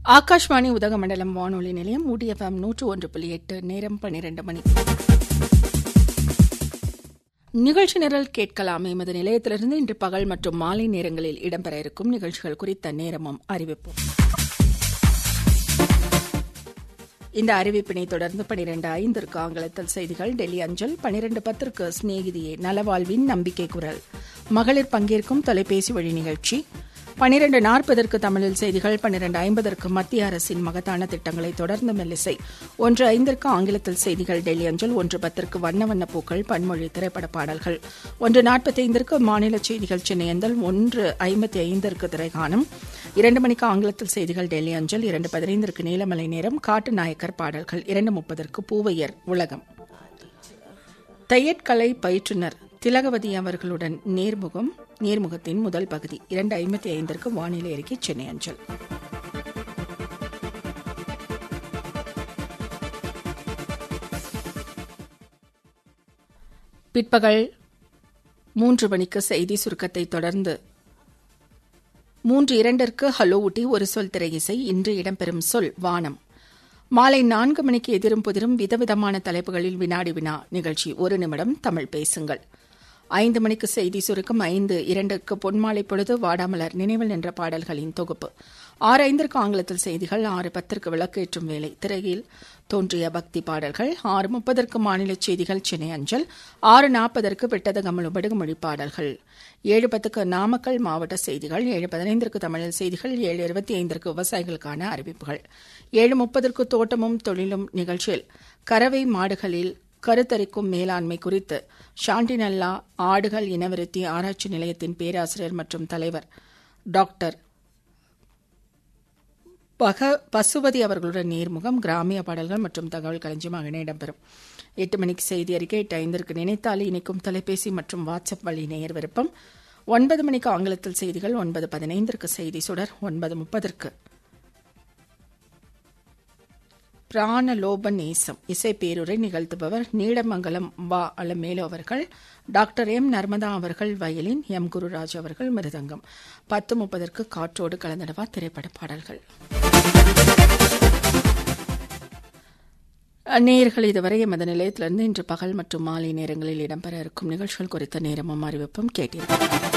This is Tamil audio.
ஆகாஷ்வாணி உதகமண்டலம் வானொலி நிலையம் ஊடிஎஃப்எம் நூற்று ஒன்று புள்ளி எட்டு நேரம் பன்னிரண்டு மணி நிகழ்ச்சி நிரல் கேட்கலாம் எமது நிலையத்திலிருந்து இன்று பகல் மற்றும் மாலை நேரங்களில் இடம்பெற இருக்கும் நிகழ்ச்சிகள் குறித்த நேரமும் அறிவிப்போம் இந்த அறிவிப்பினை தொடர்ந்து பனிரெண்டு ஐந்திற்கு ஆங்கிலத்தில் செய்திகள் டெல்லி அஞ்சல் பனிரெண்டு பத்திற்கு சிநேகிதியே நலவாழ்வின் நம்பிக்கை குரல் மகளிர் பங்கேற்கும் தொலைபேசி வழி நிகழ்ச்சி பனிரெண்டு நாற்பதற்கு தமிழில் செய்திகள் பன்னிரண்டு ஐம்பதற்கு மத்திய அரசின் மகத்தான திட்டங்களை தொடர்ந்து மெல்லிசை ஒன்று ஐந்திற்கு ஆங்கிலத்தில் செய்திகள் டெல்லி அஞ்சல் ஒன்று பத்திற்கு வண்ண வண்ண பூக்கள் பன்மொழி திரைப்பட பாடல்கள் ஒன்று நாற்பத்தி ஐந்திற்கு மாநில செய்திகள் சென்னை அஞ்சல் ஒன்று ஐம்பத்தி ஐந்திற்கு திரைகானம் இரண்டு மணிக்கு ஆங்கிலத்தில் செய்திகள் டெல்லி அஞ்சல் இரண்டு பதினைந்திற்கு நீலமலை நேரம் காட்டு நாயக்கர் பாடல்கள் இரண்டு முப்பதற்கு பூவையர் உலகம் தையற்கலை பயிற்றுனர் திலகவதி அவர்களுடன் நேர்முகம் நேர்முகத்தின் முதல் பகுதி இரண்டு ஐம்பத்தி ஐந்திற்கு வானிலை அறிக்கை சென்னை அஞ்சல் பிற்பகல் மூன்று மணிக்கு செய்தி சுருக்கத்தை தொடர்ந்து மூன்று இரண்டிற்கு ஹலோ ஊட்டி ஒரு சொல் திரையிசை இன்று இடம்பெறும் சொல் வானம் மாலை நான்கு மணிக்கு எதிரும் புதிரும் விதவிதமான தலைப்புகளில் வினாடி வினா நிகழ்ச்சி ஒரு நிமிடம் தமிழ் பேசுங்கள் ஐந்து மணிக்கு செய்தி சுருக்கம் ஐந்து இரண்டுக்கு பொன்மாலை பொழுது வாடாமலர் நினைவில் நின்ற பாடல்களின் தொகுப்பு ஆறு ஐந்திற்கு ஆங்கிலத்தில் செய்திகள் ஆறு பத்திற்கு விளக்கேற்றும் வேலை திரையில் தோன்றிய பக்தி பாடல்கள் ஆறு முப்பதற்கு மாநில செய்திகள் சென்னை அஞ்சல் ஆறு நாற்பதற்கு விட்டத கமல் படுகுமொழி பாடல்கள் ஏழு பத்துக்கு நாமக்கல் மாவட்ட செய்திகள் ஏழு பதினைந்திற்கு தமிழில் செய்திகள் ஏழு இருபத்தி ஐந்திற்கு விவசாயிகளுக்கான அறிவிப்புகள் ஏழு முப்பதற்கு தோட்டமும் தொழிலும் நிகழ்ச்சியில் கறவை மாடுகளில் கருத்தரிக்கும் மேலாண்மை குறித்து ஷாண்டினல்லா ஆடுகள் இனவிருத்தி ஆராய்ச்சி நிலையத்தின் பேராசிரியர் மற்றும் தலைவர் டாக்டர் பக பசுபதி அவர்களுடன் நேர்முகம் கிராமிய பாடல்கள் மற்றும் தகவல் களஞ்சியமாக இடம்பெறும் எட்டு மணிக்கு செய்தி அறிக்கை எட்டு ஐந்திற்கு நினைத்தாலே இணைக்கும் தொலைபேசி மற்றும் வாட்ஸ்அப் வழி நேர் விருப்பம் ஒன்பது மணிக்கு ஆங்கிலத்தில் செய்திகள் ஒன்பது பதினைந்திற்கு செய்தி சுடர் ஒன்பது முப்பதற்கு பிராணலோப நேசம் இசை பேருரை நிகழ்த்துபவர் நீடமங்கலம் வா அலமேலு அவர்கள் டாக்டர் எம் நர்மதா அவர்கள் வயலின் எம் குருராஜ் அவர்கள் மிருதங்கம் பத்து முப்பதற்கு காற்றோடு கலந்தடவா திரைப்பட பாடல்கள் நேயர்கள் இதுவரை எமது நிலையத்திலிருந்து இன்று பகல் மற்றும் மாலை நேரங்களில் இடம்பெற இருக்கும் நிகழ்ச்சிகள் குறித்த நேரமும் அறிவிப்பும் கேட்டீர்கள்